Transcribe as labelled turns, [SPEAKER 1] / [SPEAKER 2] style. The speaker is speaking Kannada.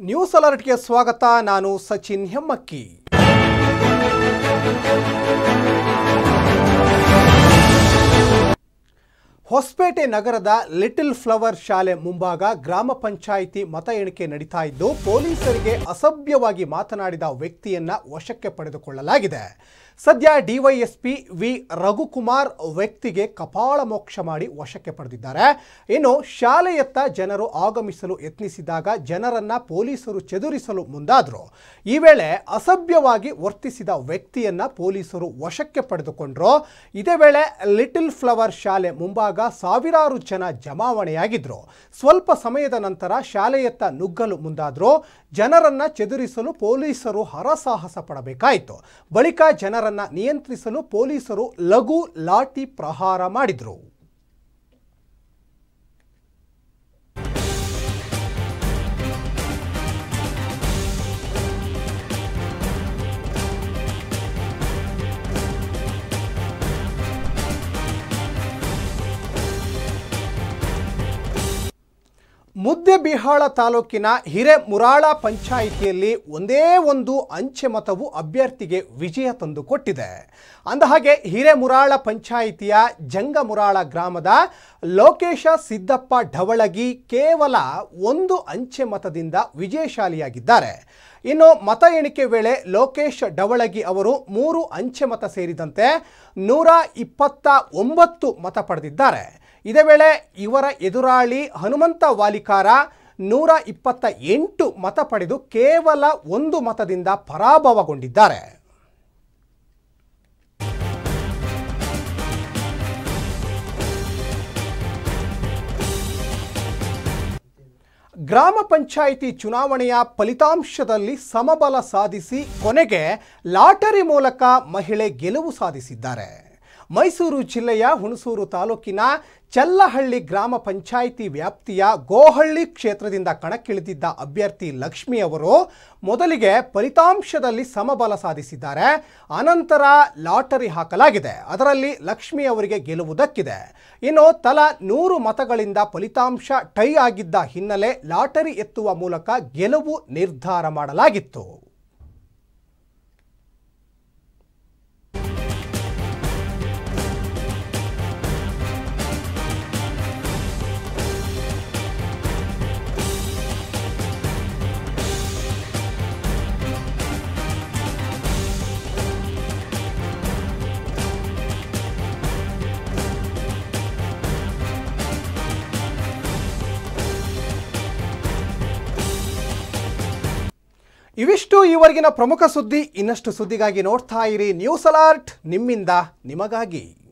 [SPEAKER 1] ನ್ಯೂಸ್ ಅಲರ್ಟ್ಗೆ ಸ್ವಾಗತ ನಾನು ಸಚಿನ್ ಹೆಮ್ಮಕ್ಕಿ ಹೊಸಪೇಟೆ ನಗರದ ಲಿಟಲ್ ಫ್ಲವರ್ ಶಾಲೆ ಮುಂಭಾಗ ಗ್ರಾಮ ಪಂಚಾಯಿತಿ ಮತ ಎಣಿಕೆ ನಡೀತಾ ಇದ್ದು ಪೊಲೀಸರಿಗೆ ಅಸಭ್ಯವಾಗಿ ಮಾತನಾಡಿದ ವ್ಯಕ್ತಿಯನ್ನ ವಶಕ್ಕೆ ಪಡೆದುಕೊಳ್ಳಲಾಗಿದೆ ಸದ್ಯ ಡಿವೈಎಸ್ಪಿ ವಿ ರಘುಕುಮಾರ್ ವ್ಯಕ್ತಿಗೆ ಕಪಾಳ ಮೋಕ್ಷ ಮಾಡಿ ವಶಕ್ಕೆ ಪಡೆದಿದ್ದಾರೆ ಇನ್ನು ಶಾಲೆಯತ್ತ ಜನರು ಆಗಮಿಸಲು ಯತ್ನಿಸಿದಾಗ ಜನರನ್ನ ಪೊಲೀಸರು ಚದುರಿಸಲು ಮುಂದಾದರು ಈ ವೇಳೆ ಅಸಭ್ಯವಾಗಿ ವರ್ತಿಸಿದ ವ್ಯಕ್ತಿಯನ್ನ ಪೊಲೀಸರು ವಶಕ್ಕೆ ಪಡೆದುಕೊಂಡ್ರು ಇದೇ ವೇಳೆ ಲಿಟಲ್ ಫ್ಲವರ್ ಶಾಲೆ ಮುಂಭಾಗ ಸಾವಿರಾರು ಜನ ಜಮಾವಣೆಯಾಗಿದ್ರು ಸ್ವಲ್ಪ ಸಮಯದ ನಂತರ ಶಾಲೆಯತ್ತ ನುಗ್ಗಲು ಮುಂದಾದ್ರು ಜನರನ್ನ ಚದುರಿಸಲು ಪೊಲೀಸರು ಹರಸಾಹಸ ಪಡಬೇಕಾಯಿತು ಬಳಿಕ ಜನರನ್ನ ನಿಯಂತ್ರಿಸಲು ಪೊಲೀಸರು ಲಘು ಲಾಠಿ ಪ್ರಹಾರ ಮಾಡಿದ್ರು ಮುದ್ದೆಬಿಹಾಳ ತಾಲೂಕಿನ ಹಿರೇಮುರಾಳ ಪಂಚಾಯಿತಿಯಲ್ಲಿ ಒಂದೇ ಒಂದು ಅಂಚೆ ಮತವು ಅಭ್ಯರ್ಥಿಗೆ ವಿಜಯ ತಂದುಕೊಟ್ಟಿದೆ ಅಂದಹಾಗೆ ಹಿರೇಮುರಾಳ ಪಂಚಾಯಿತಿಯ ಜಂಗಮುರಾಳ ಗ್ರಾಮದ ಲೋಕೇಶ ಸಿದ್ದಪ್ಪ ಢವಳಗಿ ಕೇವಲ ಒಂದು ಅಂಚೆ ಮತದಿಂದ ವಿಜಯಶಾಲಿಯಾಗಿದ್ದಾರೆ ಇನ್ನು ಮತ ಎಣಿಕೆ ವೇಳೆ ಲೋಕೇಶ್ ಡವಳಗಿ ಅವರು ಮೂರು ಅಂಚೆ ಮತ ಸೇರಿದಂತೆ ನೂರ ಇಪ್ಪತ್ತ ಒಂಬತ್ತು ಮತ ಪಡೆದಿದ್ದಾರೆ ಇದೇ ವೇಳೆ ಇವರ ಎದುರಾಳಿ ಹನುಮಂತ ವಾಲಿಕಾರ ನೂರ ಇಪ್ಪತ್ತ ಎಂಟು ಮತ ಪಡೆದು ಕೇವಲ ಒಂದು ಮತದಿಂದ ಪರಾಭವಗೊಂಡಿದ್ದಾರೆ ಗ್ರಾಮ ಪಂಚಾಯಿತಿ ಚುನಾವಣೆಯ ಫಲಿತಾಂಶದಲ್ಲಿ ಸಮಬಲ ಸಾಧಿಸಿ ಕೊನೆಗೆ ಲಾಟರಿ ಮೂಲಕ ಮಹಿಳೆ ಗೆಲುವು ಸಾಧಿಸಿದ್ದಾರೆ ಮೈಸೂರು ಜಿಲ್ಲೆಯ ಹುಣಸೂರು ತಾಲೂಕಿನ ಚಲ್ಲಹಳ್ಳಿ ಗ್ರಾಮ ಪಂಚಾಯಿತಿ ವ್ಯಾಪ್ತಿಯ ಗೋಹಳ್ಳಿ ಕ್ಷೇತ್ರದಿಂದ ಕಣಕ್ಕಿಳಿದಿದ್ದ ಅಭ್ಯರ್ಥಿ ಲಕ್ಷ್ಮಿ ಅವರು ಮೊದಲಿಗೆ ಫಲಿತಾಂಶದಲ್ಲಿ ಸಮಬಲ ಸಾಧಿಸಿದ್ದಾರೆ ಅನಂತರ ಲಾಟರಿ ಹಾಕಲಾಗಿದೆ ಅದರಲ್ಲಿ ಲಕ್ಷ್ಮಿ ಅವರಿಗೆ ಗೆಲುವು ದಕ್ಕಿದೆ ಇನ್ನು ತಲಾ ನೂರು ಮತಗಳಿಂದ ಫಲಿತಾಂಶ ಟೈ ಆಗಿದ್ದ ಹಿನ್ನೆಲೆ ಲಾಟರಿ ಎತ್ತುವ ಮೂಲಕ ಗೆಲುವು ನಿರ್ಧಾರ ಮಾಡಲಾಗಿತ್ತು ಇವಿಷ್ಟು ಈವರೆಗಿನ ಪ್ರಮುಖ ಸುದ್ದಿ ಇನ್ನಷ್ಟು ಸುದ್ದಿಗಾಗಿ ನೋಡ್ತಾ ಇರಿ ನ್ಯೂಸ್ ಅಲರ್ಟ್ ನಿಮ್ಮಿಂದ ನಿಮಗಾಗಿ